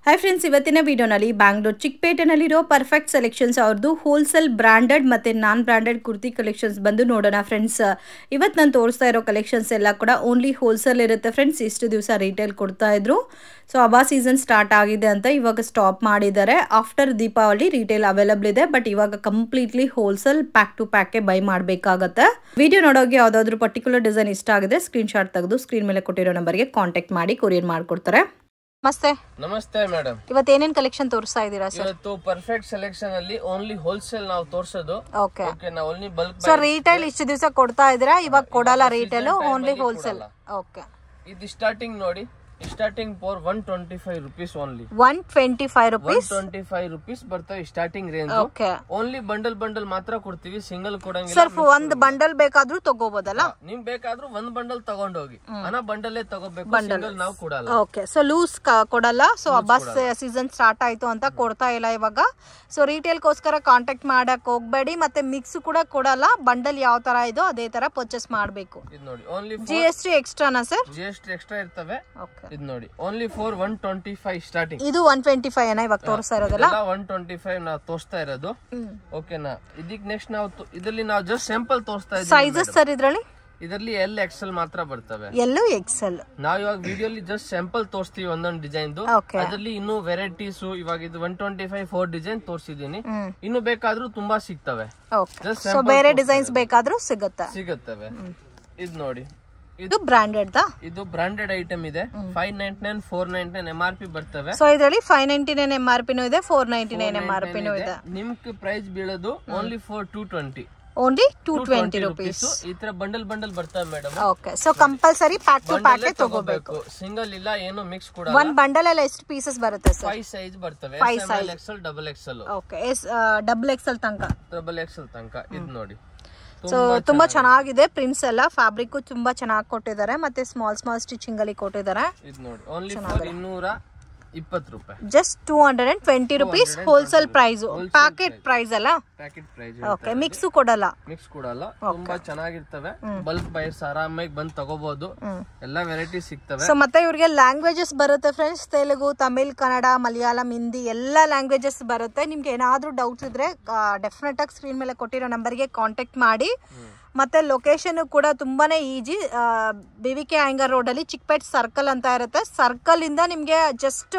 Hi friends ಇವತ್ತಿನ ವಿಡಿಯೋನಲ್ಲಿ ಬ್ಯಾಂಗ್ಳೂರ್ ಚಿಕ್ಕಪೇಟೆನಲ್ಲಿರೋ ಪರ್ಫೆಕ್ಟ್ ಸೆಲೆಕ್ಷನ್ಸ್ ಅವ್ರದ್ದು ಹೋಲ್ಸೇಲ್ ಬ್ರ್ಯಾಂಡೆಡ್ ಮತ್ತು ನಾನ್ ಬ್ರ್ಯಾಂಡೆಡ್ ಕುರ್ತಿ ಕಲೆಕ್ಷನ್ಸ್ ಬಂದು ನೋಡೋಣ ಫ್ರೆಂಡ್ಸ್ ಇವತ್ತು ನಾನು ತೋರಿಸ್ತಾ ಇರೋ ಕಲೆಕ್ಷನ್ಸ್ ಎಲ್ಲ ಕೂಡ ಓನ್ಲಿ ಹೋಲ್ಸೇಲ್ ಇರುತ್ತೆ ಫ್ರೆಂಡ್ಸ್ ಇಷ್ಟು ದಿವಸ ರಿಟೇಲ್ ಕೊಡ್ತಾ ಇದ್ರು ಸೊ ಹಬ್ಬ ಸೀಸನ್ ಸ್ಟಾರ್ಟ್ ಆಗಿದೆ ಅಂತ ಇವಾಗ ಸ್ಟಾಪ್ ಮಾಡಿದ್ದಾರೆ ಆಫ್ಟರ್ ದೀಪಾವಳಿ ರಿಟೇಲ್ ಅವೈಲಬಲ್ ಇದೆ ಬಟ್ ಇವಾಗ ಕಂಪ್ಲೀಟ್ಲಿ ಹೋಲ್ಸೇಲ್ ಪ್ಯಾಕ್ ಟು ಪ್ಯಾಕೆ ಬೈ ಮಾಡಬೇಕಾಗತ್ತೆ ವಿಡಿಯೋ ನೋಡೋಕೆ ಯಾವುದಾದ್ರೂ ಪರ್ಟಿಕ್ಯುಲರ್ ಡಿಸೈನ್ ಇಷ್ಟ ಆಗಿದೆ ಸ್ಕ್ರೀನ್ ಶಾಟ್ ತೆಗೆದು ಸ್ಕ್ರೀನ್ ಮೇಲೆ ಕೊಟ್ಟಿರೋ ನಂಬರ್ಗೆ ಕಾಂಟ್ಯಾಕ್ಟ್ ಮಾಡಿ ಕೊರಿಯರ್ ಮಾಡಿಕೊಡ್ತಾರೆ ನಮಸ್ತೆ ನಮಸ್ತೆ ಮೇಡಮ್ ಇವತ್ತು ಏನೇನ್ ಕಲೆಕ್ಷನ್ ತೋರಿಸ್ತಾ ಇದ್ದೀರಾ ಸರ್ ಇವತ್ತು ಪರ್ಫೆಕ್ಟ್ ಸೆಲೆಕ್ಷನ್ ಅಲ್ಲಿ ಓನ್ಲಿ ಹೋಲ್ಸೇಲ್ ನಾವು ತೋರ್ಸೋದು ಓಕೆ ಓಕೆ ನಾವು ಓನ್ಲಿ ಬಲ್ಕ್ ಸೊ ರಿಟೇಲ್ ಇಷ್ಟು ದಿವಸ ಕೊಡ್ತಾ ಇದ್ದೀರಾ ಇವಾಗ ಕೊಡಲ್ಲ ರಿಟೇಲ್ ಓನ್ಲಿ ಹೋಲ್ಸೇಲ್ ಓಕೆ ಇದು ಸ್ಟಾರ್ಟಿಂಗ್ ನೋಡಿ starting four one twenty five rupees only one twenty five one rupees twenty five rupees ಬರ್ತವೆ starting range okay only bundle bundle ಮಾತ್ರ ಕೊಡ್ತೀವಿ ಸಿಂಗಲ್ ಕೊಡಂಗಿಲ್ಲ ಸರ್ ಒಂದ್ ಬಂಡಲ್ ಬೇಕಾದ್ರೂ ತಗೋಬೋದಲ್ಲ ನಿಮ್ ಬೇಕಾದ್ರೂ ಒಂದ್ ಬಂಡಲ್ ತಗೊಂಡೋಗಿ ಹಣ ಬಂಡಲೇ ತಗೋಬೇಕು ಸಿಂಗಲ್ ನಾವು ಕೊಡಲ್ಲ ಓಕೆ ಸೊ ಲೂಸ್ ಕೊಡಲ್ಲ ಸೊ ಬಸ್ ಸೀಸನ್ ಸ್ಟಾರ್ಟ್ ಆಯ್ತು ಅಂತ ಕೊಡ್ತಾ ಇಲ್ಲ ಇವಾಗ ಸೊ ರಿಟೇಲ್ಗೋಸ್ಕರ ಕಾಂಟ್ಯಾಕ್ಟ್ ಮಾಡಕ್ ಹೋಗ್ಬೇಡಿ ಮತ್ತೆ ಮಿಕ್ಸ್ ಕೂಡ ಕೊಡಲ್ಲ ಬಂಡಲ್ ಯಾವ ತರ ಇದೋ ಅದೇ ತರ ಪರ್ಚೇಸ್ ಮಾಡಬೇಕು ಇದು ನೋಡಿ ಓನ್ಲಿ ಜಿ ಎಸ್ ಟಿ ಎಕ್ಸ್ಟ್ರಾನಾ sir G S T extra ಇರ್ತವೆ ಓಕೆ ಇದು ನೋಡಿ only four one twenty five starting ಇದು ಒನ್ ಟ್ವೆಂಟಿ ಫೈವ್ ಏನ ಇವಾಗ ತೋರಿಸ್ತಾ ಇರೋದಲ್ಲ ಎಲ್ಲ ಒನ್ ಟ್ವೆಂಟಿ ಫೈವ್ ನಾವು ತೋರಿಸ್ತಾ ಇರೋದು ಓಕೆನಾ ಇದಕ್ ನೆಕ್ಸ್ಟ್ ನಾವು ತೋ- ಇದರಲ್ಲಿ ನಾವು ಜಸ್ಟ್ ಸ್ಯಾಂಪಲ್ ತೋರಿಸ್ತಾ ಇದ್ದೀವಿ ಸೈಜಸ್ ಸರ್ ಇದ್ರಲ್ಲಿ ಇದರಲ್ಲಿ ಎಲ್ ಎಕ್ಸೆಲ್ ಮಾತ್ರ ಬರ್ತವೆ ಎಲ್ಲೂ ಎಕ್ಸೆಲ್ ನಾವ್ ಇವಾಗ ವಿಡಿಯೋಲಿ ಜಸ್ಟ್ ಸ್ಯಾಂಪಲ್ ತೋರಿಸ್ತೀವಿ ಒಂದೊಂದು ಡಿಸೈನ್ ಓಕೆ ಅದರಲ್ಲಿ ಇನ್ನು ವೆರೈಟೀಸ್ ಇವಾಗ ಇದು one twenty five four design ತೋರಿಸಿದೀನಿ ಹ್ಮ್ ಇನ್ನು ಬೇಕಾದ್ರೂ ತುಂಬಾ ಸಿಗ್ತವೆ ಓಕೆ Just ಸೊ ಬೇರೆ ಡಿಸೈನ್ಸ್ ಬೇಕಾದ್ರೂ ಸಿಗುತ್ತೆ ಸಿಗುತ್ತವೆ ಇದು ನೋಡಿ ಇದು ಬ್ರಾಂಡೆಡ್ ದಾ ಇದು ಬ್ರಾಂಡೆಡ್ ಐಟಮ್ ಇದೆ five ninety nine four ninety nine M R P ಬರ್ತವೆ ಸೊ ಇದರಲ್ಲಿ five ninety nine M R ಪಿನೂ ಇದೆ four ninety nine M R ಪಿನೂ ಇದೆ ನಿಮ್ಗೆ ಪ್ರೈಸ್ ಬೀಳೋದು only four two twenty only two twenty rupees ಈ ತರ ಬಂಡಲ್ ಬಂಡಲ್ ಬರ್ತವೆ madam okay so compulsory pack to pack ತಗೋಬೇಕು ಸಿಂಗಲ್ ಇಲ್ಲ ಏನು ಮಿಕ್ಸ್ ಕೂಡ ಒಂದ್ ಬಂಡಲ್ ಅಲ್ಲಿ ಎಷ್ಟು ಪೀಸಸ್ ಬರುತ್ತೆ ಸರ್ ಫೈವ್ ಸೈಜ್ ಬರ್ತವೆ XL double XL okay S double XL ತನಕ ಡಬಲ್ ಎಕ್ಸೆಲ್ ತನಕ ಇದು ನೋಡಿ ಸೊ ತುಂಬಾ ಚೆನ್ನಾಗಿದೆ ಪ್ರಿಂಟ್ಸ್ ಎಲ್ಲ ಫ್ಯಾಬ್ರಿಕ್ ತುಂಬಾ ಚೆನ್ನಾಗಿ ಕೊಟ್ಟಿದ್ದಾರೆ ಮತ್ತೆ ಸ್ಮಾಲ್ ಸ್ಮಾಲ್ ಸ್ಟಿಚಿಂಗ್ ಅಲ್ಲಿ ಕೊಟ್ಟಿದ್ದಾರೆ ಇದು ನೋಡಿ ಓನ್ಲಿ ಫಾರ್ ಇನ್ನೂರ ಇಪ್ಪತ್ತು ರೂಪಾಯಿ just two hundred and twenty rupees wholesale price packet price ಅಲ್ಲ ಪ್ಯಾಕೆಟ್ ಪ್ರೈಸ್ ಓಕೆ ಮಿಕ್ಸ್ ಕೊಡಲ್ಲ ಮಿಕ್ಸ್ ಕೊಡಲ್ಲ ತುಂಬಾ ಚೆನ್ನಾಗಿರ್ತವೆ ಬಲ್ಕ್ ಬೈರ್ಸ್ ಆರಾಮಾಗಿ ಬಂದ್ ತಗೋಬಹುದು ಎಲ್ಲಾ ವೆರೈಟಿ ಸಿಗ್ತವೆ ಸೊ ಮತ್ತೆ ಇವ್ರಿಗೆ ಲ್ಯಾಂಗ್ವೇಜಸ್ ಬರುತ್ತೆ ಫ್ರೆಂಡ್ಸ್ ತೆಲುಗು ತಮಿಳ್ ಕನ್ನಡ ಮಲಯಾಳಂ ಹಿಂದಿ ಎಲ್ಲ ಲ್ಯಾಂಗ್ವೇಜಸ್ ಬರುತ್ತೆ ನಿಮ್ಗೆ ಏನಾದ್ರೂ ಡೌಟ್ಸ್ ಇದ್ರೆ ಡೆಫಿನೆಟ್ ಆಗಿ ಸ್ಕ್ರೀನ್ ಮೇಲೆ ಕೊಟ್ಟಿರೋ ನಂಬರ್ಗೆ ಕಾಂಟ್ಯಾಕ್ಟ್ ಮಾಡಿ ಮತ್ತೆ ಲೊಕೇಶನ್ ಕೂಡ ತುಂಬಾನೇ easy B V K Iyengar road ಅಲ್ಲಿ ಚಿಕ್ಕಪೇಟ್ ಸರ್ಕಲ್ ಅಂತ ಇರುತ್ತೆ ಸರ್ಕಲ್ ಇಂದ ನಿಮ್ಗೆ ಜಸ್ಟ್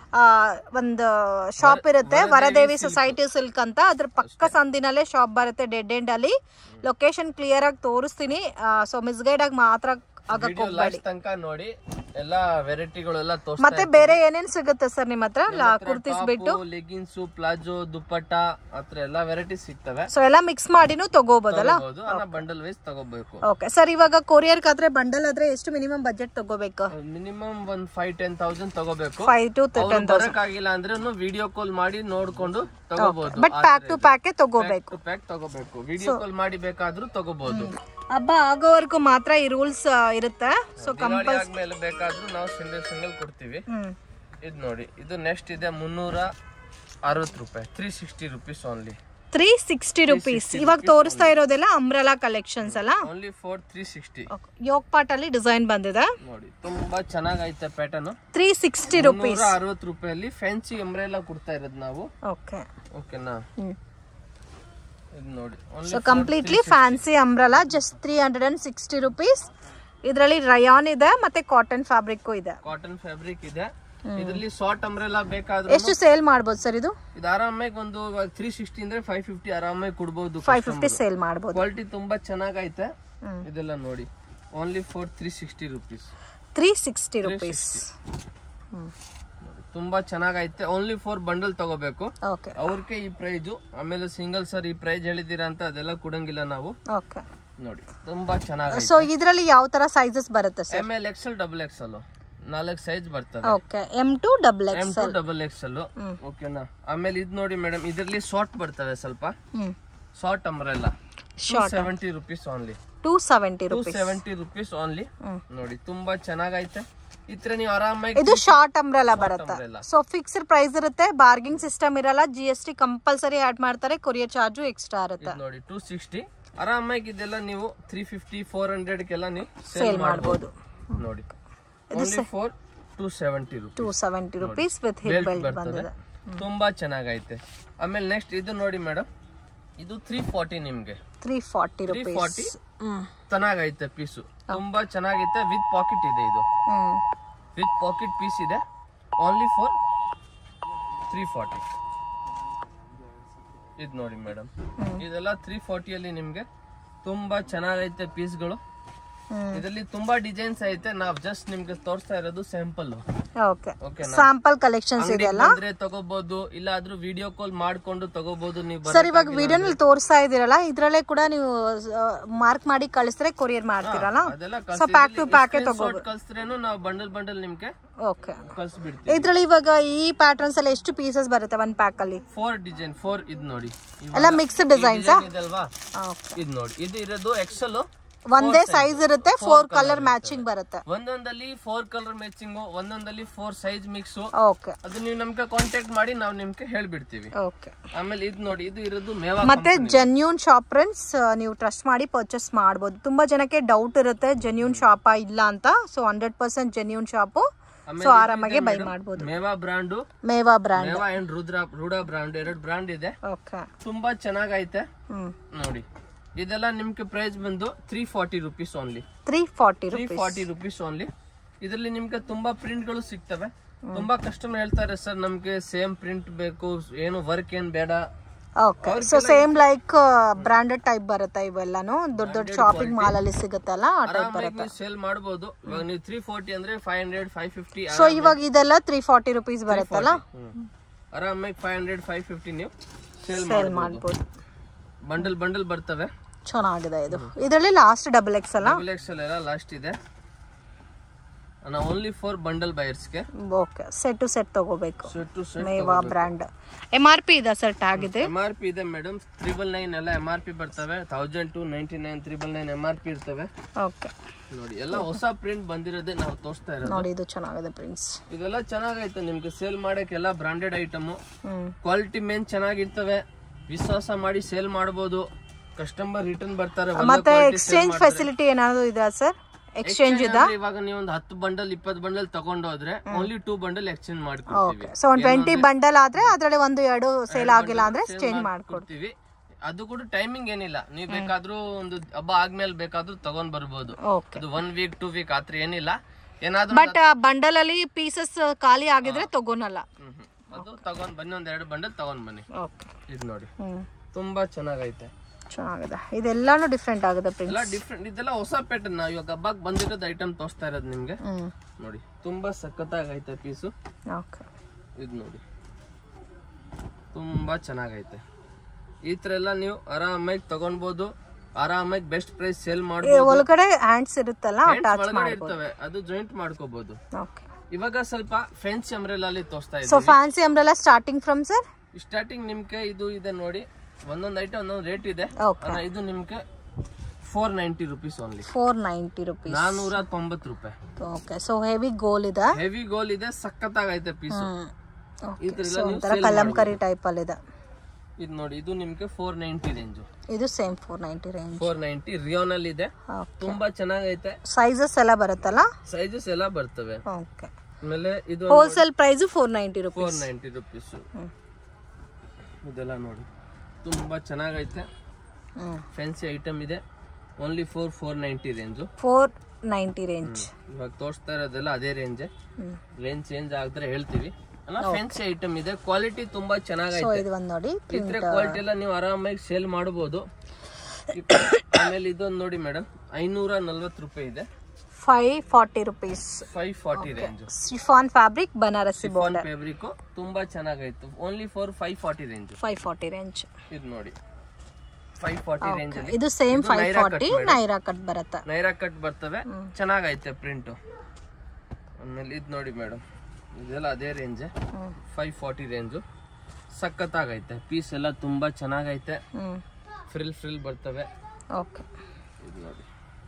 ಒಂದು ಶಾಪ್ ಇರುತ್ತೆ ವರದೇವಿ ಸೊಸೈಟಿ ಸಿಲ್ಕ್ ಅಂತ ಅದ್ರ ಪಕ್ಕ ಸಂದಿನಲ್ಲೇ ಶಾಪ್ ಬರುತ್ತೆ ಡೆಡ್ ಎಂಡ್ ಅಲ್ಲಿ ಲೊಕೇಶನ್ ಕ್ಲಿಯರ್ ಆಗಿ ತೋರಿಸ್ತೀನಿ ಸೊ ಮಿಸ್ಗೈಡ್ ಆಗಿ ಮಾತ್ರ ಆಗಕ್ ವಿಡಿಯೋ ಹೋಗ್ಬೇಡಿ ಲಾಸ್ಟ್ ತನಕ ನೋಡಿ ಎಲ್ಲಾ ವೆರೈಟಿಗಳೆಲ್ಲ ತೋರಿಸ್ತಾ ಮತ್ತೆ ಬೇರೆ ಏನೇನ್ ಸಿಗುತ್ತೆ ಸರ್ ನಿಮ್ಮ ಹತ್ರ ಲಾ- ಕುರ್ತೀಸ್ ಬಿಟ್ಟು ಲೆಗಿನ್ಸ್ ಪ್ಲಾಜೋ ದುಪ್ಪಟ್ಟ ಆತರ ಎಲ್ಲಾ ವೆರೈಟೀಸ್ ಸಿಗ್ತವೆ ಸೊ ಎಲ್ಲ ಮಿಕ್ಸ್ ಮಾಡಿನೂ ತಗೋಬೋದಲ್ಲ ತಗೋಬಹುದು ಆನ ಬಂಡಲ್ ವೈಸ್ ತಗೋಬೇಕು ಓಕೆ ಸರ್ ಇವಾಗ ಕೊರಿಯರ್ ಆದ್ರೆ ಬಂಡಲ್ ಆದ್ರೆ ಎಷ್ಟು ಮಿನಿಮಮ್ ಬಜೆಟ್ ತಗೋಬೇಕು ಮಿನಿಮಮ್ ಒಂದ್ ಫೈವ್ ಟೆನ್ ತೌಸಂಡ್ ತಗೋಬೇಕು ಫೈವ್ ಟು ಅವ್ರು ಬರಕ್ಕಾಗಿಲ್ಲ ಅಂದ್ರೆ ವಿಡಿಯೋ ಕಾಲ್ ಮಾಡಿ ನೋಡ್ಕೊಂಡು ತಗೋಬಹುದು ಬಟ್ ಪ್ಯಾಕ್ ಟು ಪ್ಯಾಕೆ ತಗೋಬೇಕು ಪ್ಯಾಕ್ ತಗೋಬೇಕು ವಿಡಿಯೋ ಕಾಲ್ ಮಾಡಿ ಬೇಕಾದ್ರೂ ತಗೋಬಹುದು ಹಬ್ಬ ಆಗೋವರೆಗೂ ಮಾತ್ರ ಈ ರೂಲ್ಸ್ ಇರುತ್ತೆ ಸೊ ದಿವಾಳಿ ಆದ್ಮೇಲೆ ಬೇಕಾದ್ರೂ ನಾವು ಸಿಂಗಲ್ ಸಿಂಗಲ್ ಕೊಡ್ತೀವಿ ಹ್ಮ್ ಇದು ನೋಡಿ ಇದು ನೆಕ್ಸ್ಟ್ ಇದೆ ಮುನ್ನೂರ ಅರವತ್ತು ರೂಪಾಯಿ three sixty rupees only three sixty rupees ಇವಾಗ ತೋರಿಸ್ತಾ ಇರೋದೆಲ್ಲ ಅಂಬ್ರೆಲಾ ಕಲೆಕ್ಷನ್ಸ್ ಅಲ್ಲ ಓನ್ಲಿ ಫೋರ್ ತ್ರೀ ಸಿಕ್ಸ್ಟಿ ಯೋಗ್ ಪಾಟ್ ಅಲ್ಲಿ ಡಿಸೈನ್ ಬಂದಿದೆ ನೋಡಿ ತುಂಬಾ ಚೆನ್ನಾಗೈತೆ ಪ್ಯಾಟರ್ನ್ ತ್ರೀ ಸಿಕ್ಸ್ಟಿ ರುಪೀಸ್ ನೂರ ಅರವತ್ತು ರೂಪಾಯಲ್ಲಿ ಫ್ಯಾನ್ಸಿ ಎಂಬ್ರೆಲ್ಲ ಕೊಡ್ತಾ ಇರೋದು ನಾವು ಓಕೆ ಓಕೆನಾ ಇದು ನೋಡಿ so completely fancy umbrella just three hundred and sixty rupees ಇದರಲ್ಲಿ ರಯಾನ್ ಇದೆ ಮತ್ತೆ ಕಾಟನ್ ಫ್ಯಾಬ್ರಿಕ್ ಇದೆ ಕಾಟನ್ ಫ್ಯಾಬ್ರಿಕ್ ಇದೆ ಇದರಲ್ಲಿ ಶಾರ್ಟ್ ಅಂಬ್ರೆಲ್ಲ ಬೇಕಾದ್ರೆ ಎಷ್ಟು ಸೇಲ್ ಮಾಡ್ಬೋದು ಸರ್ ಇದು ಇದು ಆರಾಮಾಗಿ ಒಂದು ತ್ರೀ ಸಿಕ್ಸ್ಟಿ ಅಂದ್ರೆ ಫೈವ್ ಫಿಫ್ಟಿ ಆರಾಮಾಗಿ ಕೊಡ್ಬೋದು ಫೈವ್ ಫಿಫ್ಟಿ ಸೇಲ್ ಮಾಡ್ಬೋದು ಕ್ವಾಲಿಟಿ ತುಂಬಾ ಚೆನ್ನಾಗೈತೆ ಇದೆಲ್ಲ ನೋಡಿ only for three sixty rupees three sixty rupees ತುಂಬಾ ಚೆನ್ನಾಗೈತೆ ಓನ್ಲಿ ಫಾರ್ ಬಂಡಲ್ ತಗೋಬೇಕು ಓಕೆ ಅವ್ರಿಗೆ ಈ ಪ್ರೈಜು ಆಮೇಲೆ ಸಿಂಗಲ್ ಸರ್ ಈ ಪ್ರೈಸ್ ಹೇಳಿದೀರಾ ಅಂತ ಅದೆಲ್ಲ ಕೊಡಂಗಿಲ್ಲ ನಾವು ಓಕೆ ನೋಡಿ ತುಂಬಾ ಚೆನ್ನಾಗೈತೆ ಸೊ ಇದರಲ್ಲಿ ಯಾವ ತರ ಸೈಜಸ್ ಬರುತ್ತೆ sir M L XL double XL ನಾಲ್ಕು ಸೈಜ್ ಬರ್ತದೆ okay M to double M X to double XL ಓಕೆನಾ ಆಮೇಲೆ ಇದ್ ನೋಡಿ ಮೇಡಮ್ ಇದರಲ್ಲಿ ಶಾರ್ಟ್ ಬರ್ತವೆ ಸ್ವಲ್ಪ ಹ್ಮ್ short umbrella short seventy rupees only two seventy two rupees seventy rupees only ನೋಡಿ ತುಂಬಾ ಚೆನ್ನಾಗೈತೆ ಇತ್ರ ನೀವು ಆರಾಮಾಗಿ ಇದು ಶಾರ್ಟ್ ಅಂಬ್ರೆಲಾ ಬರುತ್ತೆ umbrella. ಸೊ ಫಿಕ್ಸ್ಡ್ ಪ್ರೈಸ್ ಇರುತ್ತೆ ಬಾರ್ಗಿಂಗ್ ಸಿಸ್ಟಮ್ ಇರಲ್ಲ G S T compulsory add ಮಾಡ್ತಾರೆ ಕೊರಿಯರ್ ಚಾರ್ಜು ಎಕ್ಸ್ಟ್ರಾ ಇರುತ್ತೆ ಇದ್ ನೋಡಿ ಟೂ ಸಿಕ್ಸ್ಟಿ ಆರಾಮಾಗಿ ಇದೆಲ್ಲ ನೀವು ತ್ರೀ ಫಿಫ್ಟಿ ಫೋರ್ ಹಂಡ್ರೆಡ್ಗೆಲ್ಲ ನೀವು ಸೇಲ್ ಮಾಡ್ಬೋದು ನೋಡಿ only four two seventy rupees two seventy rupees with hip belt belt ಬರ್ತದೆ ಬಂದಿದೆ ತುಂಬಾ ಚೆನ್ನಾಗೈತೆ ಆಮೇಲೆ ನೆಕ್ಸ್ಟ್ ಇದು ನೋಡಿ ಮೇಡಮ್ ಇದು ತ್ರೀ ಫಾರ್ಟಿ ನಿಮ್ಗೆ three forty three rupees forty hmm ಚೆನ್ನಾಗೈತೆ ಪೀಸು ತುಂಬಾ ಚೆನ್ನಾಗೈತೆ ವಿತ್ ಪಾಕೆಟ್ ಇದೆ ಇದು ಹ್ಮ್ ವಿತ್ ಪಾಕೆಟ್ ಪೀಸ್ ಇದೆ ಓನ್ಲಿ ಫಾರ್ ತ್ರೀ ಫಾರ್ಟಿ ಇದು ನೋಡಿ ಮೇಡಮ್ ಇದೆಲ್ಲ ತ್ರೀ ಫಾರ್ಟಿಯಲ್ಲಿ ನಿಮ್ಗೆ ತುಂಬಾ ಚೆನ್ನಾಗೈತೆ ಪೀಸ್ಗಳು ಹ್ಮ್ ಇದರಲ್ಲಿ ತುಂಬಾ ಡಿಸೈನ್ಸ್ ಐತೆ ನಾವ್ ಜಸ್ಟ್ ನಿಮ್ಗೆ ತೋರಿಸ್ತಾ ಇರೋದು sample okay okay sample collections ಇದೆ ಅಲ್ಲ ಬಂದ್ರೆ ತಗೋಬಹುದು ಇಲ್ಲಾದ್ರೂ ವಿಡಿಯೋ ಕಾಲ್ ಮಾಡ್ಕೊಂಡು ತಗೋಬಹುದು ನೀವು ಸರ್ ಇವಾಗ ವಿಡಿಯೋನಲ್ಲಿ ತೋರಿಸ್ತಾ ಇದೀರಲ್ಲ ಇದ್ರಲ್ಲೇ ಕೂಡ ನೀವು ಮಾರ್ಕ್ ಮಾಡಿ ಕಳಿಸಿದ್ರೆ ಕೊರಿಯರ್ ಮಾಡ್ತೀರಲ್ಲ ಅದೆಲ್ಲ ಸೊ ಪ್ಯಾಕ್ ಟು ಪ್ಯಾಕೆ ತಗೋಬೋದು ಕಳ್ಸಿದ್ರೇನು ನಾವು ಬಂಡಲ್ ಬಂಡಲ್ ನಿಮ್ಗೆ ಓಕೆ ಕಳ್ಸಿಬಿಡ್ತೀವಿ ಇದ್ರಲ್ಲಿ ಇವಾಗ ಈ ಪ್ಯಾಟರ್ನ್ಸ್ ಎಲ್ಲ ಎಷ್ಟು ಪೀಸಸ್ ಬರುತ್ತೆ ಒಂದ್ ಪ್ಯಾಕ್ ಅಲ್ಲಿ ಫೋರ್ ಡಿಸೈನ್ ಫೋರ್ ಇದ್ ನೋಡಿ ಇವಾಗ ಎಲ್ಲ ಮಿಕ್ಸ್ಡ್ ಡಿಸೈನ್ಸ್ design ಇದಲ್ವಾ ಓಕೆ ಇದ್ ನೋಡಿ ಇದು ಇರೋದು ಎಕ್ಸೆಲ್ ಒಂದೇ ಸೈಜ್ ಇರುತ್ತೆ ಫೋರ್ ಕಲರ್ ಮ್ಯಾಚಿಂಗ್ ಬರುತ್ತೆ ಒಂದೊಂದಲ್ಲಿ ಫೋರ್ ಕಲರ್ ಮ್ಯಾಚಿಂಗ್ ಒಂದೊಂದಲ್ಲಿ ಫೋರ್ ಸೈಜ್ ಮಿಕ್ಸ್ ಓಕೆ ಅದು ನೀವು ನಮ್ಗೆ ಕಾಂಟ್ಯಾಕ್ಟ್ ಮಾಡಿ ನಾವು ನಿಮ್ಗೆ ಹೇಳ್ಬಿಡ್ತೀವಿ ಓಕೆ ಆಮೇಲೆ ಇದು ನೋಡಿ ಇದು ಇರೋದು ಮೇವಾ ಮತ್ತೆ ಜೆನ್ಯೂನ್ ಶಾಪ್ ಫ್ರೆಂಡ್ಸ್ ನೀವು ಟ್ರಸ್ಟ್ ಮಾಡಿ ಪರ್ಚೇಸ್ ಮಾಡ್ಬೋದು ತುಂಬಾ ಜನಕ್ಕೆ ಡೌಟ್ ಇರುತ್ತೆ ಜೆನ್ಯೂನ್ ಶಾಪ ಇಲ್ಲ ಅಂತ so hundred percent genuine shop so ಆರಾಮಾಗಿ ಬೈ ಮಾಡ್ಬೋದು Mewa brand Mewa brand Mewa and Rudra Rudha brand ಎರಡು ಬ್ರಾಂಡ್ ಇದೆ ಓಕೆ ತುಂಬಾ ಚೆನ್ನಾಗೈತೆ ಹ್ಮ್ ನೋಡಿ ಇದೆಲ್ಲ ನಿಮ್ಗೆ ಪ್ರೈಸ್ ಬಂದು three forty rupees only three forty three forty rupees only ಇದರಲ್ಲಿ ನಿಮ್ಗೆ ತುಂಬಾ ಪ್ರಿಂಟ್ ಗಳು ಸಿಗ್ತವೆ ತುಂಬಾ ಕಸ್ಟಮರ್ ಹೇಳ್ತಾರೆ ಸರ್ ನಮ್ಗೆ ಸೇಮ್ ಪ್ರಿಂಟ್ ಬೇಕು ಏನು ವರ್ಕ್ ಏನ್ ಬೇಡ okay so same like branded type ಬರುತ್ತೆ ಇವೆಲ್ಲಾನು ದೊಡ್ಡ ದೊಡ್ಡ ಶಾಪಿಂಗ್ ಮಾಲ್ ಅಲ್ಲಿ ಸಿಗುತ್ತಲ್ಲ ಆ ಟೈಪ್ ಆರಾಮಾಗಿ ನೀವು ಸೇಲ್ ಮಾಡಬಹುದು ಇವಾಗ ನೀವು ತ್ರೀ ಫೋರ್ಟಿ ಅಂದ್ರೆ five hundred five fifty so ಇವಾಗ ಇದೆಲ್ಲ ತ್ರೀ ಫಾರ್ಟಿ ರುಪೀಸ್ ಬರುತ್ತಲ್ಲ ಆರಾಮಾಗಿ ಫೈವ್ ಹಂಡ್ರೆಡ್ ಫೈವ್ ಫಿಫ್ಟಿ ನೀವು ಸೇಲ್ ಸೇಲ್ ಮಾಡಬಹುದು ಮಾಡ್ಬೋದು ಬಂಡಲ್ ಬಂಡಲ್ ಬರ್ತವೆ ಚೆನ್ನಾಗಿದೆ ಇದು ಇದರಲ್ಲಿ ಲಾಸ್ಟ್ ಡಬಲ್ ಎಕ್ಸ್ ಅಲ್ಲ ಡಬಲ್ ಎಕ್ಸ್ ಎಲ್ಲ ಲಾಸ್ಟ್ ಇದೆ ಓನ್ಲಿ ಫಾರ್ ಬಂಡಲ್ ಬೈರ್ಸ್ಗೆ ಓಕೆ ಸೆಟ್ ಟು ಸೆಟ್ ತಗೋಬೇಕು set to set Mewa brand M R P ಇದೆ ಸರ್ ಟ್ಯಾಗ್ ಇದೆ ಎಮ್ ಆರ್ ಪಿ ಇದೆ ಮೇಡಮ್ ತ್ರಿಬಲ್ ನೈನ್ ಎಲ್ಲ ಎಮ್ ಆರ್ ಪಿ ಬರ್ತವೆ thousand two ninety nine triple nine M R P ಇರ್ತವೆ okay ನೋಡಿ ಎಲ್ಲ ಹೊಸ ಪ್ರಿಂಟ್ ಬಂದಿರೋದೇ ನಾವು ತೋರಿಸ್ತಾ ಇರೋದು ನೋಡಿ ಇದು ಚೆನ್ನಾಗಿದೆ ಪ್ರಿಂಟ್ಸ್ ಇದೆಲ್ಲ ಚೆನ್ನಾಗೈತೆ ನಿಮ್ಗೆ ಸೇಲ್ ಮಾಡಕ್ಕೆಲ್ಲ ಬ್ರಾಂಡೆಡ್ ಐಟಮ್ ಹ್ಮ್ ಕ್ವಾಲಿಟಿ ಮೇನ್ ಚೆನ್ನಾಗಿರ್ತವೆ ವಿಶ್ವಾಸ ಮಾಡಿ ಸೇಲ್ ಮಾಡಬಹುದು ಕಸ್ಟಮರ್ ರಿಟರ್ನ್ ಬರ್ತಾರೆ ಒಳ್ಳೆ ಮತ್ತೆ quality sale ಎಕ್ಸ್ಚೇಂಜ್ ಮಾಡ್ತಾರೆ. ಫೆಸಿಲಿಟಿ ಏನಾದ್ರು ಇದೆ ಸರ್ ಎಕ್ಸ್ಚೇಂಜ್ ಇದೆ ಅಂದ್ರೆ ಇವಾಗ ನೀವು ಒಂದು ಹತ್ತು ಬಂಡಲ್ ಇಪ್ಪತ್ತು ಬಂಡಲ್ ತಗೊಂಡೋದ್ರೆ ಓನ್ಲಿ ಟೂ ಬಂಡಲ್ ಎಕ್ಸ್ಚೇಂಜ್ ಮಾಡ್ಕೊಡ್ತೀವಿ ಸೊ ಒಂದು ಟ್ವೆಂಟಿ ಬಂಡಲ್ ಆದ್ರೆ ಅದರಲ್ಲಿ ಒಂದು ಎರಡು ಸೇಲ್ ಆಗಿಲ್ಲ ಅಂದ್ರೆ ಚೇಂಜ್ ಮಾಡ್ಕೊಡ್ತೀವಿ ಕೊಡ್ತೀವಿ ಅದು ಕೂಡ ಟೈಮಿಂಗ್ ಏನಿಲ್ಲ ನೀವು ಬೇಕಾದ್ರೂ ಒಂದು ಹಬ್ಬ ಆದ್ಮೇಲೆ ಬೇಕಾದ್ರೂ ತಗೊಂಡ್ ಬರ್ಬೋದು ಓಕೆ ಅದು ಒನ್ ವೀಕ್ ಟೂ ವೀಕ್ ಆತ್ರ ಏನಿಲ್ಲ ಏನಾದ್ರೂ ಬಟ್ ಬಂಡಲ್ ಅಲ್ಲಿ ಪೀಸಸ್ ಖಾಲಿ ಆಗಿದ್ರೆ ತಗೋನಲ್ಲ ಹ್ಮ್, ಹ್ಮ್. ಅದು ತಗೊಂಡ್ ಬನ್ನಿ ಒಂದ್ ಎರಡು ಬಂಡಲ್ ತಗೊಂಡ್ ಬನ್ನಿ ಓಕೆ ಇದು ನೋಡಿ ಹ್ಮ್ ತುಂಬಾ ಚೆನ್ನಾಗೈತೆ ಚೆನ್ನಾಗಿದೆ ಇದೆಲ್ಲಾನು ಡಿಫ್ರೆಂಟ್ ಆಗಿದೆ ಪ್ರಿಂಟ್ ಎಲ್ಲ ಡಿಫ್ರೆಂಟ್ ಇದೆಲ್ಲ ಹೊಸ ಪ್ಯಾಟರ್ನ್ ನಾವು ಇವಾಗ ಹಬ್ಬಕ್ಕೆ ಬಂದಿರೋದು ಐಟಮ್ ತೋರಿಸ್ತಾ ಇರೋದು ನಿಮ್ಗೆ ಹ್ಮ್ ನೋಡಿ ತುಂಬಾ ಸಖತ್ತಾಗೈತೆ ಪೀಸು ಓಕೆ ಇದು ನೋಡಿ ತುಂಬಾ ಚೆನ್ನಾಗೈತೆ ಈ ತರ ಎಲ್ಲ ನೀವು ಆರಾಮಾಗಿ ತಗೊಳ್ಬೋದು ಆರಾಮಾಗಿ ಬೆಸ್ಟ್ ಪ್ರೈಸ್ ಸೇಲ್ ಮಾಡ್ಬೋದು ಒಳಗಡೆ ಹ್ಯಾಂಡ್ಸ್ ಇರುತ್ತಲ್ಲ Hands ಅಟ್ಯಾಚ್ ಒಳಗಡೆ ಮಾಡ್ಬೋದು ಇರ್ತವೆ ಅದು ಜಾಯಿಂಟ್ ಮಾಡ್ಕೋಬಹುದು ಓಕೆ ಇವಾಗ ಸ್ವಲ್ಪ ಫೆನ್ಸಿ ಅಲ್ಲಿ ತೋರಿಸ್ತಾ ಸೊ ಇದ್ದೀವಿ fancy umbrella starting from sir starting ನಿಮ್ಗೆ ಇದು ಇದೆ ನೋಡಿ ಒಂದೊಂದು ಐಟಮ್ ಒಂದೊಂದು ರೇಟ್ ಇದೆ ಓಕೆ ಅಣ್ಣ, ಇದು ನಿಮ್ಗೆ four ninety rupees only four ninety rupees ನಾನೂರ ತೊಂಬತ್ತು ರೂಪಾಯಿ ಓಕೆ ಸೊ ಹೆವಿ ಗೋಲ್ ಇದೆ ಹೆವಿ ಗೋಲ್ ಇದೆ ಸಖತ್ತಾಗೈತೆ ಪೀಸ್ ಹ್ಮ್ ಈ ಓಕೆ ತರ ಸೊ ಎಲ್ಲ ನೀವು ಒಂಥರ ಕಲಂಕರಿ ಟೈಪ್ ಅಲ್ಲಿ ಇದೆ ಇದು ನೋಡಿ ಇದು ನಿಮ್ಗೆ ಫೋರ್ ನೈಂಟಿ ರೇಂಜು ಇದು same four ninety range four ninety rayon ಅಲ್ಲಿ ಇದೆ ಓಕೆ ತುಂಬಾ ಚೆನ್ನಾಗೈತೆ ಸೈಜಸ್ ಎಲ್ಲ ಬರುತ್ತಲ್ಲ ಸೈಜಸ್ ಎಲ್ಲ ಬರ್ತವೆ ಓಕೆ ಆಮೇಲೆ ಇದು wholesale price four ninety rupees four ninety rupees ಇದೆಲ್ಲ ನೋಡಿ ತುಂಬಾ ಚೆನ್ನಾಗೈತೆ ಹ್ಮ್ ಫ್ಯಾನ್ಸಿ ಐಟಮ್ ಇದೆ only four four ninety range four ninety range ಇವಾಗ ತೋರಿಸ್ತಾ ಇರೋದೆಲ್ಲ ಅದೇ ರೇಂಜ್ ಹ್ಮ್ ರೇಂಜ್ ಚೇಂಜ್ ಆಗಿದ್ರೆ ಹೇಳ್ತೀವಿ ಅಲ್ಲ ಫ್ಯಾನ್ಸಿ ಐಟಮ್ ಇದೆ ಕ್ವಾಲಿಟಿ ತುಂಬಾ ಸೊ ಚೆನ್ನಾಗೈತೆ ಇದು ಒಂದು ನೋಡಿ ಇದ್ರೆ ಕ್ವಾಲಿಟಿ ಎಲ್ಲ ನೀವು ಆರಾಮಾಗಿ ಸೇಲ್ ಮಾಡಬಹುದು ಆಮೇಲೆ ಇದೊಂದು ನೋಡಿ ಮೇಡಮ್ ಐನೂರ ನಲ್ವತ್ತು ರೂಪಾಯಿ ಇದೆ five forty rupees five forty range chiffon fabric Banarasi border fabric ತುಂಬಾ ಚೆನ್ನಾಗೈತು only for five forty range five forty range ಇದು ನೋಡಿ ಫೈವ್ ಫಾರ್ಟಿ ರೇಂಜ್ ಅಲ್ಲಿ ಇದು ಸೇಮ್ ಇದು five Naira forty cut madam. Naira cut ಬರುತ್ತೆ ನೈರಾ ಕಟ್ ಬರ್ತವೆ ಚೆನ್ನಾಗೈತೆ ಪ್ರಿಂಟ್ ಆಮೇಲೆ ಇದು ನೋಡಿ ಮೇಡಮ್ ಇದೆಲ್ಲ ಅದೇ range hmm five forty range ಸಖತ್ತಾಗೈತೆ ಪೀಸ್ ಎಲ್ಲ ತುಂಬಾ ಚೆನ್ನಾಗೈತೆ ಹ್ಮ್ ಫ್ರಿಲ್ ಫ್ರಿಲ್ ಬರ್ತವೆ ಓಕೆ ಇದು ನೋಡಿ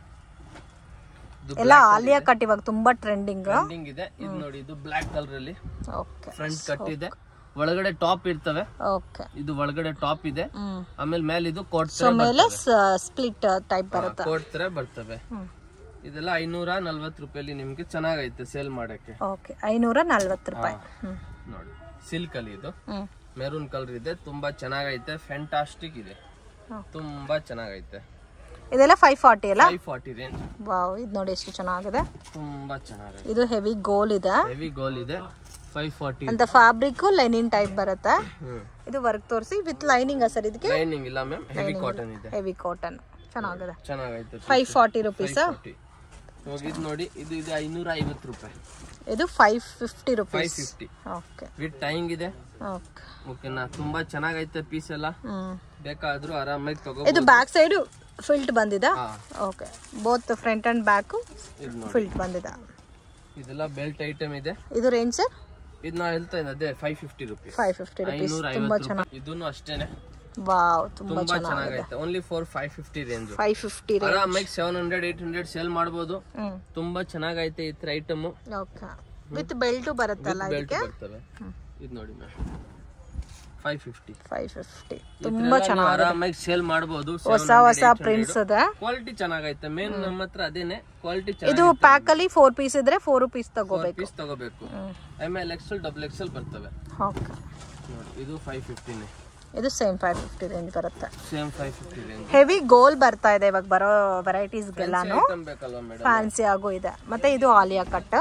ಇದು ಎಲ್ಲ ಆಲಿಯಾ ಕಟ್ ಇವಾಗ ತುಂಬಾ ಟ್ರೆಂಡಿಂಗ್ ಟ್ರೆಂಡಿಂಗ್ ಇದೆ ಇದು ನೋಡಿ ಇದು ಬ್ಲಾಕ್ ಕಲರ್ ಅಲ್ಲಿ ಓಕೆ ಫ್ರಂಟ್ ಕಟ್ ಇದೆ ಒಳಗಡೆ ಟಾಪ್ ಇರ್ತವೆ ಓಕೆ ಇದು ಒಳಗಡೆ ಟಾಪ್ ಇದೆ ಹ್ಮ್ ಆಮೇಲೆ ಮೇಲೆ ಇದು ಕೋಟ್ ಸೊ ಮೇಲೆ ಸ್ಪ್ಲಿಟ್ ಟೈಪ್ ಬರುತ್ತೆ ಕೋಟ್ ತರ ಬರ್ತವೆ ಹ್ಮ್ ಇದೆಲ್ಲ ಐನೂರ ನಲ್ವತ್ತು ರೂಪಾಯಲ್ಲಿ ನಿಮ್ಗೆ ಚೆನ್ನಾಗೈತೆ ಸೇಲ್ ಮಾಡಕ್ಕೆ ಓಕೆ ಐನೂರ ನಲ್ವತ್ತು ರೂಪಾಯಿ ಹ್ಮ್ ನೋಡಿ ಸಿಲ್ಕ್ ಅಲ್ಲಿ ಇದು ಹ್ಮ್ ಮೆರೂನ್ ಕಲರ್ ಇದೆ ತುಂಬಾ ಚೆನ್ನಾಗೈತೆ ಫ್ಯಾಂಟಾಸ್ಟಿಕ್ ಇದೆ ಹಾ. ತುಂಬಾ ಚೆನ್ನಾಗೈತೆ ಇದೆಲ್ಲ ಫೈವ್ ಫಾರ್ಟಿ ಅಲ್ಲ ಫೈವ್ ಫಾರ್ಟಿ ರೇಂಜ್ ವಾವ್ ಇದು ನೋಡಿ ಎಷ್ಟು ಚೆನ್ನಾಗಿದೆ ತುಂಬಾ ಚೆನ್ನಾಗೈತೆ ಇದು ಹೆವಿ ಗೋಲ್ ಇದೆ ಹೆವಿ ಗೋಲ್ ಇದೆ ಫೈವ್ ಫಾರ್ಟಿ ಅಂತ ಫ್ಯಾಬ್ರಿಕ್ ಲೈನಿಂಗ್ ಟೈಪ್ ಬರುತ್ತೆ ಹ್ಮ್ ಇದು ವರ್ಕ್ ತೋರಿಸಿ ವಿತ್ ಲೈನಿಂಗ್ ಸರ್ ಇದಕ್ಕೆ ಲೈನಿಂಗ್ ಇಲ್ಲ ಮ್ಯಾಮ್ ಹೆವಿ ಕಾಟನ್ ಇದೆ ಹೆವಿ ಕಾಟನ್ ಚೆನ್ನಾಗಿದೆ ಚೆನ್ನಾಗೈತೆ ಫೈವ್ ಫಾರ್ಟಿ ರುಪೀಸ್ ಇವಾಗ ಇದು ನೋಡಿ ಇದು ಇದೆ ಐನೂರ ಐವತ್ತು ರೂಪಾಯಿ ಇದು five fifty five rupees fifty okay with ಟೈಂಗ್ ಇದೆ ಓಕೆ ಓಕೆನಾ ತುಂಬಾ ಚೆನ್ನಾಗೈತೆ ಪೀಸ್ ಎಲ್ಲ ಹ್ಮ್ ಬೇಕಾದ್ರೂ ಆರಾಮಾಗಿ ಇದು ತಗೋಬಹುದು ಬ್ಯಾಕ್ ಸೈಡ್ ಫಿಲ್ಟ್ ಬಂದಿದೆ ಹಾ okay both front and back ಇದು ನೋಡಿ ಫಿಲ್ಟ್ ಬಂದಿದೆ ಇದೆಲ್ಲ ಬೆಲ್ಟ್ ಐಟಮ್ ಇದೆ ಇದು ರೇಂಜ್ ಸರ್ ಇದು ನಾ ಹೇಳ್ತಾ ಇದ್ದೆ ಅದೇ five fifty rupees five fifty rupees ಐನೂರ ತುಂಬಾ ಐವತ್ತು ಚೆನ್ನಾಗಿ ರೂಪಾಯಿ ಇದನ್ನು ಅಷ್ಟೇನೆ ವಾವ್ ತುಂಬಾ ತುಂಬಾ ಚೆನ್ನಾಗಿದೆ ಚೆನ್ನಾಗೈತೆ only for five fifty range five fifty range ಆರಾಮಾಗಿ seven hundred eight hundred sale ಮಾಡ್ಬೋದು ಹ್ಮ್ ತುಂಬಾ ಚೆನ್ನಾಗೈತೆ ಈ ತರ ಐಟಮ್ ಓಕೆ ವಿತ್ ಬೆಲ್ಟು ಬರುತ್ತಲ್ಲ ಬೆಲ್ಟ್ ಇದಕ್ಕೆ ಬರ್ತವೆ ಇದು ನೋಡಿ ma'am five fifty five fifty ತುಂಬಾ ಚೆನ್ನಾಗಿ ಆರಾಮಾಗಿ ಸೇಲ್ ಮಾಡ್ಬೋದು ಹೊಸ ಹೊಸ ಪ್ರಿಂಟ್ಸ್ ಇದೆ ಕ್ವಾಲಿಟಿ ಚೆನ್ನಾಗೈತೆ ಮೇನ್ ನಮ್ಮ ಹತ್ರ ಅದೇನೆ ಕ್ವಾಲಿಟಿ ಇದು ಪ್ಯಾಕ್ ಅಲ್ಲಿ ಫೋರ್ ಪೀಸ್ ಇದ್ರೆ ಫೋರ್ ಪೀಸ್ ತಗೋಬೇಕು ಪೀಸ್ ತಗೋಬೇಕು M L XL double XL ಬರ್ತವೆ ಓಕೆ ನೋಡಿ ಇದು ಫೈವ್ ಫಿಫ್ಟಿನೇ ಇದು ಸೇಮ್ ಫೈವ್ ಫಿಫ್ಟಿ ರೇಂಜ್ ಬರುತ್ತೆ same five fifty range heavy ಗೋಲ್ ಬರ್ತಾ ಇದೆ ಇವಾಗ ಬರೋ ವೆರೈಟೀಸ್ಗೆಲ್ಲಾನು ಐಟಮ್ ಬೇಕಲ್ವಾ ಮೇಡಮ್ ಫ್ಯಾನ್ಸಿ ಆಗು ಇದೆ ಮತ್ತೆ ಇದು ಆಲಿಯಾ ಕಟ್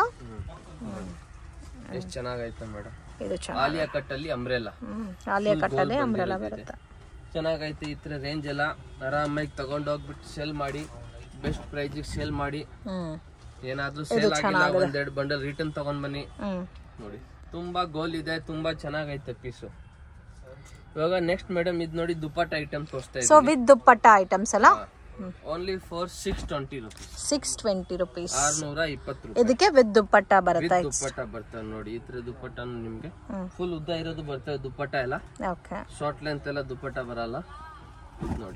ಎಷ್ಟು ಚೆನ್ನಾಗೈತೆ ಮೇಡಮ್ ಇದು ಚೆನ್ನಾಗಿ ಆಲಿಯಾ ಕಟ್ ಅಲ್ಲಿ ಅಂಬ್ರೆಲಾ ಹ್ಮ್ ಆಲಿಯಾ ಕಟ್ ಅಲ್ಲಿ ಅಂಬ್ರೆಲಾ ಬರುತ್ತೆ ಚೆನ್ನಾಗೈತೆ ಈ ತರ ರೇಂಜ್ ಎಲ್ಲ ಆರಾಮಾಗಿ ತಗೊಂಡೋಗ್ಬಿಟ್ಟು ಸೇಲ್ ಮಾಡಿ ಬೆಸ್ಟ್ ಪ್ರೈಸಿಗೆ ಸೇಲ್ ಮಾಡಿ ಹ್ಮ್ ಏನಾದ್ರೂ ಸೇಲ್ ಆಗಿಲ್ಲ ಒಂದೆರಡು ಬಂಡಲ್ ರಿಟರ್ನ್ ತಗೊಂಡ್ ಬನ್ನಿ ಹ್ಮ್ ನೋಡಿ ತುಂಬಾ ಗೋಲ್ ಇದೆ ತುಂಬಾ ಚೆನ್ನಾಗೈತೆ ಪೀಸು ಇವಾಗ ನೆಕ್ಸ್ಟ್ ಮೇಡಮ್ ಇದು ನೋಡಿ ದುಪ್ಪಟ್ಟ ಐಟಮ್ ತೋರಿಸ್ತಾ ಸೊ ಇದ್ದೀನಿ ವಿತ್ ದುಪ್ಪಟ್ಟ ಐಟಮ್ಸ್ ಅಲ್ಲ only for six twenty rupees six twenty rupees ಆರ್ನೂರ ಇಪ್ಪತ್ತು ರೂಪಾಯಿ ಇದಕ್ಕೆ ವಿತ್ ದುಪ್ಪಟ್ಟ ಬರುತ್ತೆ ವಿತ್ ದುಪ್ಪಟ್ಟ ಬರ್ತವೆ ನೋಡಿ ಈ ತರ ದುಪ್ಪಟ್ಟ ನಿಮ್ಗೆ ಹ್ಮ್. ಫುಲ್ ಉದ್ದ ಇರೋದು ಬರ್ತವೆ ದುಪ್ಪಟ್ಟ ಎಲ್ಲ ಓಕೆ ಶಾರ್ಟ್ ಲೆಂತ್ ಎಲ್ಲ ದುಪ್ಪಟ್ಟ ಬರಲ್ಲ ಇದ್ ನೋಡಿ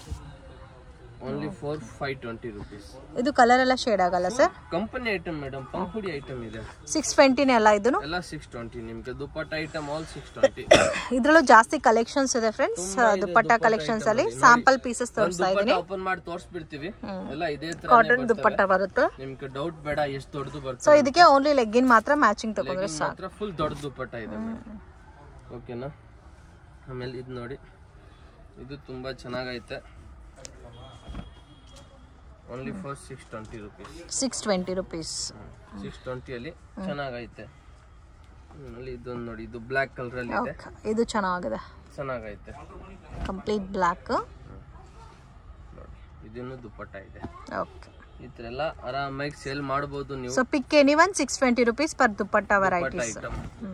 only four five twenty rupees ಇದು ಕಲರ್ ಎಲ್ಲ ಶೇಡ್ ಆಗಲ್ಲ ಸರ್ ಕಂಪನಿ ಐಟಮ್ ಮೇಡಮ್ ಪಂಪುಡಿ ಐಟಮ್ ಇದೆ ಸಿಕ್ಸ್ ಟ್ವೆಂಟಿನೇ ಅಲ್ಲ ಇದನ್ನು ಎಲ್ಲ ಸಿಕ್ಸ್ ಟ್ವೆಂಟಿ ನಿಮ್ಗೆ dupatta item all six twenty ಇದ್ರಲ್ಲೂ ಜಾಸ್ತಿ ಕಲೆಕ್ಷನ್ಸ್ ಇದೆ ಫ್ರೆಂಡ್ಸ್ ದುಪ್ಪಟ್ಟ ಕಲೆಕ್ಷನ್ಸ್ ಅಲ್ಲಿ ಸ್ಯಾಂಪಲ್ ಪೀಸಸ್ ತೋರಿಸ್ತಾ ಇದ್ದೀನಿ ಓಪನ್ ಮಾಡಿ ತೋರಿಸ್ಬಿಡ್ತೀವಿ ಎಲ್ಲ ಇದೇ ತರ ಕಾಟನ್ ದುಪ್ಪಟ್ಟ ಬರುತ್ತೆ ನಿಮ್ಗೆ ಡೌಟ್ ಬೇಡ ಎಷ್ಟು ದೊಡ್ಡದು ಸೊ ಬರ್ತದೆ ಇದಕ್ಕೆ ಓನ್ಲಿ ಲೆಗ್ಗಿನ್ ಮಾತ್ರ ಮ್ಯಾಚಿಂಗ್ ತಗೊಂಡ್ರೆ Legging ಸಾಕು ಮಾತ್ರ ಫುಲ್ ದೊಡ್ಡ ದುಪ್ಪಟ್ಟ ಇದೆ ಓಕೆನಾ ಆಮೇಲೆ ಇದು ನೋಡಿ ಇದು ತುಂಬಾ ಚೆನ್ನಾಗೈತೆ only for six twenty rupees six twenty rupees six ಟ್ವೆಂಟಿಯಲ್ಲಿ ಚೆನ್ನಾಗೈತೆ ಅಲ್ಲಿ ಇದೊಂದು ನೋಡಿ ಇದು ಬ್ಲ್ಯಾಕ್ ಕಲರ್ ಅಲ್ಲಿ ಇದೆ ಓಕೆ ಇದು ಚೆನ್ನಾಗಿದೆ ಚೆನ್ನಾಗೈತೆ ಕಂಪ್ಲೀಟ್ ಬ್ಲ್ಯಾಕ್ ನೋಡಿ ಇದನ್ನು ದುಪ್ಪಟ್ಟ ಇದೆ ಓಕೆ ಈ ತರ ಎಲ್ಲ ಆರಾಮಾಗಿ ಸೇಲ್ ಮಾಡ್ಬೋದು ನೀವು so pick any one six twenty rupees per dupatta varieties item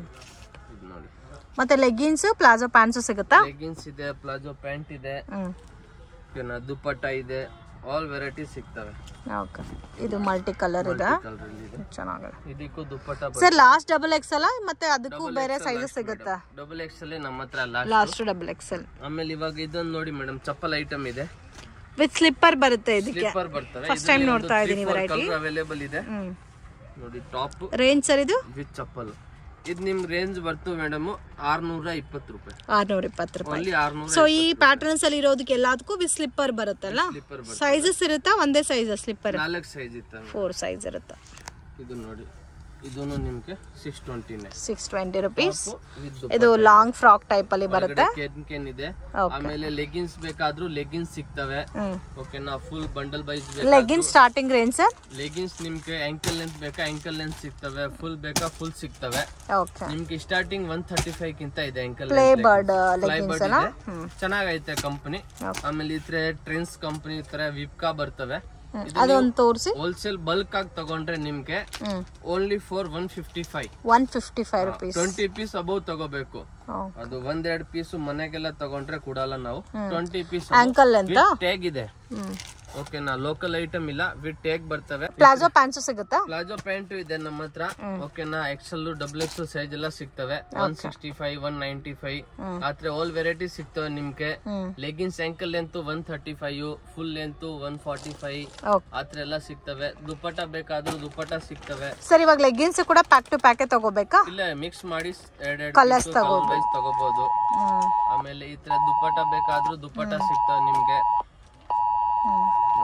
ಇದು ನೋಡಿ ಮತ್ತೆ ಲೆಗ್ಗಿನ್ಸ್ ಪ್ಲಾಜೋ ಪ್ಯಾಂಟ್ಸ್ ಸಿಗುತ್ತಾ ಲೆಗಿನ್ಸ್ ಇದೆ ಪ್ಲಾಜೋ ಪ್ಯಾಂಟ್ ಇದೆ ಹ್ಮ್ ಓಕೆನಾ ದುಪ್ಪಟ್ಟ ಇದೆ ಆಲ್ ವೆರೈಟೀಸ್ ಸಿಗ್ತವೆ ಓಕೆ ಇದು ಮಲ್ಟಿ ಕಲರ್ ಇದೆ ಕಲರ್ ಅಲ್ಲಿ ಇದೆ ಚೆನ್ನಾಗಿದೆ ಇದಕ್ಕೂ dupatta sir last double X ಅಲ್ಲ ಮತ್ತೆ ಅದಕ್ಕೂ ಬೇರೆ ಸೈಜಸ್ ಸಿಗುತ್ತಾ ಡಬಲ್ ಎಕ್ಸ್ ಅಲ್ಲಿ ನಮ್ಮ ಹತ್ರ ಲಾಸ್ಟ್ ಲಾಸ್ಟ್ ಡಬಲ್ ಎಕ್ಸೆಲ್ ಆಮೇಲೆ ಇವಾಗ ಇದನ್ನ ನೋಡಿ ಮೇಡಮ್ ಚಪ್ಪಲ್ ಐಟಮ್ ಇದೆ ವಿತ್ ಸ್ಲಿಪ್ಪರ್ ಬರುತ್ತೆ ಇದಕ್ಕೆ ಸ್ಲಿಪ್ಪರ್ ಬರ್ತವೆ First time ನೋಡ್ತಾ ಇದೀನಿ variety. ಅವೈಲೇಬಲ್ ಇದೆ ಹ್ಮ್ ನೋಡಿ ಟಾಪ್ ರೇಂಜ್ ಸರ್ ಇದು ವಿತ್ ಚಪ್ಪಲ್ ಇದು ನಿಮ್ ರೇಂಜ್ ಬರ್ತವೆ ಮೇಡಮ್ ಆರ್ನೂರ ಇಪ್ಪತ್ತು ರೂಪಾಯಿ ಆರ್ನೂರ ಇಪ್ಪತ್ತು ರೂಪಾಯಿ ಓನ್ಲಿ ಆರ್ನೂರ ಸೊ ಈ ಪ್ಯಾಟರ್ನ್ಸ್ ಅಲ್ಲಿ ಇರೋದಕ್ಕೆ ಎಲ್ಲದಕ್ಕೂ ವಿತ್ ಸ್ಲಿಪ್ಪರ್ ಬರುತ್ತಲ್ಲ ಸ್ಲಿಪ್ಪರ್ ಬರ್ತವೆ ಸೈಜಸ್ ಇರುತ್ತಾ ಒಂದೇ ಸೈಜ್ ಸ್ಲಿಪ್ಪರ್ ನಾಲ್ಕು ಸೈಜ್ ಇತ್ತು ಫೋರ್ ಸೈಜ್ ಇರುತ್ತೆ ಇದು ನೋಡಿ ಇದನ್ನು ನಿಮ್ಗೆ ಸಿಕ್ಸ್ ಟ್ವೆಂಟಿನೇ ಸಿಕ್ಸ್ ಟ್ವೆಂಟಿ ರುಪೀಸ್ ವಿತ್ ಇದು ಲಾಂಗ್ ಫ್ರಾಕ್ ಟೈಪ್ ಅಲ್ಲಿ ಬರುತ್ತೆ ಕೆನ್ ಕೆನ್ ಇದೆ Okay. ಆಮೇಲೆ ಲೆಗಿನ್ಸ್ ಬೇಕಾದ್ರೂ ಲೆಗಿನ್ಸ್ ಸಿಗ್ತವೆ ಹ್ಮ್ ಓಕೆನಾ ಫುಲ್ ಬಂಡಲ್ ಬೈಸ್ legging starting range sir leggings ನಿಮ್ಗೆ ಆಂಕಲ್ ಲೆಂತ್ ಬೇಕಾ ಆಂಕಲ್ ಲೆಂತ್ ಸಿಗ್ತವೆ ಫುಲ್ ಬೇಕಾ ಫುಲ್ ಸಿಗ್ತವೆ ಓಕೆ ನಿಮ್ಗೆ ಸ್ಟಾರ್ಟಿಂಗ್ ಒನ್ ಥರ್ಟಿ ಫೈವ್ ಕಿಂತ ಇದೆ ಆಂಕಲ್ ಪ್ಲೇ ಬರ್ಡ್ ಫ್ಲೈ ಲೆಗಿನ್ಸ್ ಬರ್ಡ್ ಅಲ್ಲ ಇದೆ ಚೆನ್ನಾಗೈತೆ ಕಂಪನಿ Okay. ಆಮೇಲೆ ಈ ತರ ಟ್ರೆಂಡ್ಸ್ ಕಂಪನಿ ಈ ತರ ವಿಪ್ಕಾ ಬರ್ತವೆ ಅದೊಂದು ತೋರಿಸಿ ಹೋಲ್ಸೇಲ್ ಬಲ್ಕ್ ಆಗಿ ತಗೊಂಡ್ರೆ ನಿಮ್ಗೆ hmm only for one fifty five one fifty five rupees twenty piece above ತಗೋಬೇಕು ಅದು ಒಂದೆರಡು ಪೀಸ್ ಮನೆಗೆಲ್ಲ ತಗೊಂಡ್ರೆ ಕೊಡಲ್ಲ ನಾವು ಟ್ವೆಂಟಿ ಪೀಸ್ ಆಂಕಲ್ ಅಂತ ಟ್ಯಾಗ್ ಇದೆ ಹ್ಮ್ ಓಕೆನಾ ಲೋಕಲ್ ಐಟಮ್ ಇಲ್ಲ ವಿತ್ ಟ್ಯಾಗ್ ಬರ್ತವೆ ಪ್ಲಾಜೋ ಪ್ಯಾಂಟ್ಸ್ ಸಿಗುತ್ತಾ ಪ್ಲಾಜೋ ಪ್ಯಾಂಟ್ ಇದೆ ನಮ್ಮ ಹತ್ರ ಓಕೆನಾ ಎಕ್ಸೆಲ್ ಡಬಲ್ ಎಕ್ಸೆಲ್ ಸೈಜ್ ಎಲ್ಲ ಸಿಗ್ತವೆ one sixty five one ninety five ಆದ್ರೆ ಆಲ್ ವೆರೈಟಿ ಸಿಗ್ತವೆ ನಿಮ್ಗೆ hmm leggings ankle length one thirty five full length one forty five okay ಆತರ ಎಲ್ಲ ಸಿಗ್ತವೆ ದುಪ್ಪಟ್ಟ ಬೇಕಾದ್ರೂ ದುಪ್ಪಟ್ಟ ಸಿಗ್ತವೆ ಸರ್ ಇವಾಗ ಲೆಗ್ಗಿನ್ಸ್ ಕೂಡ ಪ್ಯಾಕ್ ಟು ಪ್ಯಾಕೆ ತಗೋಬೇಕಾ ಇಲ್ಲ ಮಿಕ್ಸ್ ಮಾಡಿ ಎರಡೆರಡು Colours ತಗೋಬೋದು. ತಗೋಬಹುದು ಹ್ಮ್ ಆಮೇಲೆ ಈ ತರ ದುಪ್ಪಟ್ಟ ಬೇಕಾದ್ರೂ ದುಪ್ಪಟ್ಟ ಸಿಗ್ತವೆ ನಿಮ್ಗೆ ಹ್ಮ್ ನೋಡಿ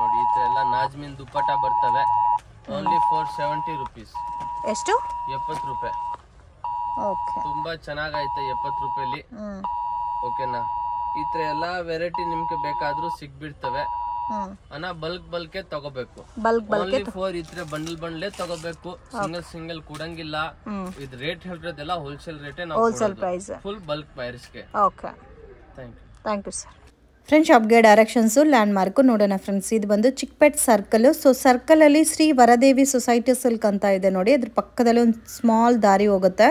ನೋಡಿ ಈ ತರ ಎಲ್ಲ ನಾಜ್ಮಿನ್ ದುಪ್ಪಟ ಬರ್ತವೆ ಓನ್ಲಿ ಫೋರ್ ಸೆವೆಂಟಿ ರುಪೀಸ್ ಎಷ್ಟು ಎಪ್ಪತ್ತು ರೂಪಾಯಿ ಓಕೆ ತುಂಬಾ ಚೆನ್ನಾಗೈತೆ ಎಪ್ಪತ್ತು ರೂಪಾಯಿಲಿ ಹ್ಞೂ ಓಕೆನಾ ಈ ತರ ಎಲ್ಲಾ ವೆರೈಟಿ ನಿಮ್ಗೆ ಬೇಕಾದ್ರೂ ಸಿಗ್ಬಿಡ್ತವೆ ಹ್ಞೂ ಅನ್ನ ಬಲ್ಕ್ ಬಲ್ಕೆ ತಗೋಬೇಕು ಬಲ್ಕ್ ಓನ್ಲಿ ಫೋರ್ ಈ ತರ ಬಂಡಲ್ ಬಂಡ್ಲೆ ತಗೋಬೇಕು ಸಿಂಗಲ್ ಸಿಂಗಲ್ ಕೊಡಂಗಿಲ್ಲ ಇದು ರೇಟ್ ಹೇಳಿರೋದೆಲ್ಲ ಹೋಲ್ಸೇಲ್ ರೇಟೇ ನಾವು ಹೋಲ್ಸೇಲ್ ಪ್ರೈಸ್ ಫುಲ್ ಬಲ್ಕ್ ಬೈರ್ಸ್ಗೆ okay thank you thank you sir friends ಶಾಪ್ಗೆ ಡೈರೆಕ್ಷನ್ಸು ಲ್ಯಾಂಡ್ ಮಾರ್ಕು ನೋಡೋಣ ಫ್ರೆಂಡ್ಸ್ ಇದು ಬಂದು ಚಿಕ್ಕಪೇಟ್ ಸರ್ಕಲ್ ಸೊ ಸರ್ಕಲಲ್ಲಿ ಶ್ರೀ ವರದೇವಿ ಸೊಸೈಟಿ ಸಿಲ್ಕ್ ಅಂತ ಇದೆ ನೋಡಿ ಅದ್ರ ಪಕ್ಕದಲ್ಲಿ ಒಂದು ಸ್ಮಾಲ್ ದಾರಿ ಹೋಗುತ್ತೆ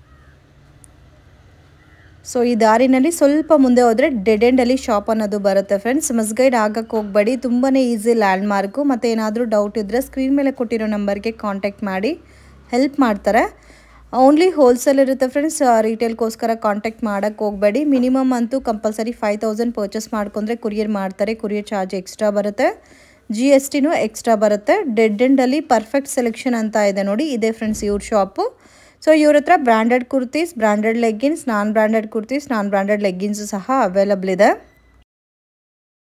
ಸೊ ಈ ದಾರಿನಲ್ಲಿ ಸ್ವಲ್ಪ ಮುಂದೆ ಹೋದರೆ ಡೆಡ್ ಎಂಡಲ್ಲಿ ಶಾಪ್ ಅನ್ನೋದು ಬರುತ್ತೆ ಫ್ರೆಂಡ್ಸ್ ಮಸ್ಗೈಡ್ ಆಗಕ್ಕೆ ಹೋಗಬೇಡಿ ತುಂಬಾ ಈಸಿ ಲ್ಯಾಂಡ್ ಮಾರ್ಕು ಮತ್ತು ಏನಾದರೂ ಡೌಟ್ ಇದ್ದರೆ ಸ್ಕ್ರೀನ್ ಮೇಲೆ ಕೊಟ್ಟಿರೋ ನಂಬರ್ಗೆ ಕಾಂಟ್ಯಾಕ್ಟ್ ಮಾಡಿ ಹೆಲ್ಪ್ ಮಾಡ್ತಾರೆ ಓನ್ಲಿ ಹೋಲ್ಸೇಲ್ ಇರುತ್ತೆ ಫ್ರೆಂಡ್ಸ್ ರಿಟೇಲ್ಗೋಸ್ಕರ ಕಾಂಟ್ಯಾಕ್ಟ್ ಮಾಡೋಕ್ಕೆ ಹೋಗಬೇಡಿ ಮಿನಿಮಮ್ ಅಂತೂ ಕಂಪಲ್ಸರಿ ಫೈವ್ ತೌಸಂಡ್ ಪರ್ಚೇಸ್ ಮಾಡ್ಕೊಂಡ್ರೆ ಕುರಿಯರ್ ಮಾಡ್ತಾರೆ ಕುರಿಯರ್ ಚಾರ್ಜ್ ಎಕ್ಸ್ಟ್ರಾ ಬರುತ್ತೆ ಜಿ ಎಸ್ ಟಿನೂ ಎಕ್ಸ್ಟ್ರಾ ಬರುತ್ತೆ ಡೆಡ್ ಎಂಡಲ್ಲಿ ಪರ್ಫೆಕ್ಟ್ ಸೆಲೆಕ್ಷನ್ ಅಂತ ಇದೆ ನೋಡಿ ಇದೆ ಫ್ರೆಂಡ್ಸ್ ಇವ್ರ ಶಾಪು ಸೊ ಇವ್ರ ಹತ್ರ branded kurtis branded leggings non branded kurtis non branded leggings ಸಹ ಅವೈಲಬಲ್ ಇದೆ